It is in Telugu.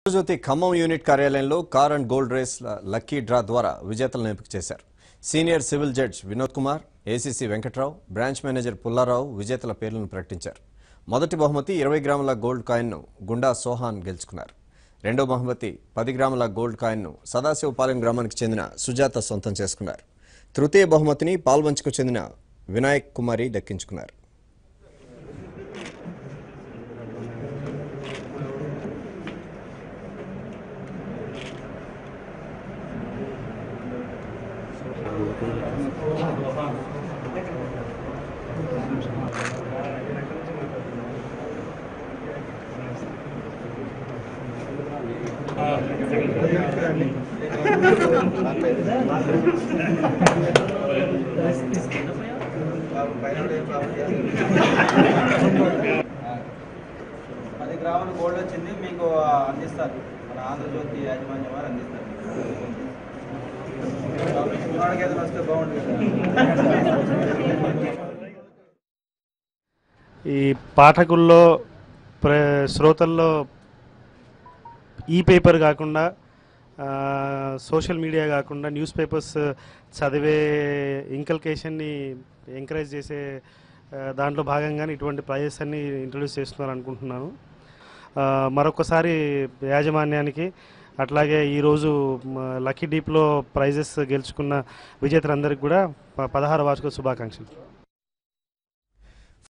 జ్యోతి ఖమ్మం యూనిట్ కార్యాలయంలో car and gold race lucky draw ద్వారా విజేతలను ఎంపిక చేశారు senior civil judge Vinod Kumar ACC Venkatrao branch manager Pullarao విజేతల పేర్లను ప్రకటించారు మొదటి బహుమతి ఇరవై గ్రాముల గోల్డ్ కాయిన్ను గుండా సోహాన్ గెలుచుకున్నారు రెండో బహుమతి పది గ్రాముల గోల్డ్ కాయిన్ను సదాశివపాలెం గ్రామానికి చెందిన సుజాత సొంతం చేసుకున్నారు తృతీయ బహుమతిని పాల్వంచుకు చెందిన వినాయక్ కుమారి దక్కించుకున్నారు పది గ్రాములు గోల్డ్ వచ్చింది మీకు అందిస్తారు మన ఆంధ్రజ్యోతి యాజమాన్యం వారు అందిస్తారు మనకి ఏదైనా వస్తే బాగుంటుంది ఈ పాఠకుల్లో ప్ర శ్రోతల్లో ఈ పేపర్ కాకుండా ఆ, సోషల్ మీడియా కాకుండా న్యూస్ పేపర్స్ చదివే ఇంకల్కేషన్ని ఎంకరేజ్ చేసే ఆ, దాంట్లో భాగంగానే ఇటువంటి ప్రైజెస్ అన్ని ఇంట్రొడ్యూస్ చేస్తున్నారు అనుకుంటున్నాను ఆ, మరొకసారి యాజమాన్యానికి అట్లాగే ఈరోజు మ, లక్కీ డీప్లో ప్రైజెస్ గెలుచుకున్న విజేతలందరికీ కూడా ప- పదహారు వార్షిక శుభాకాంక్షలు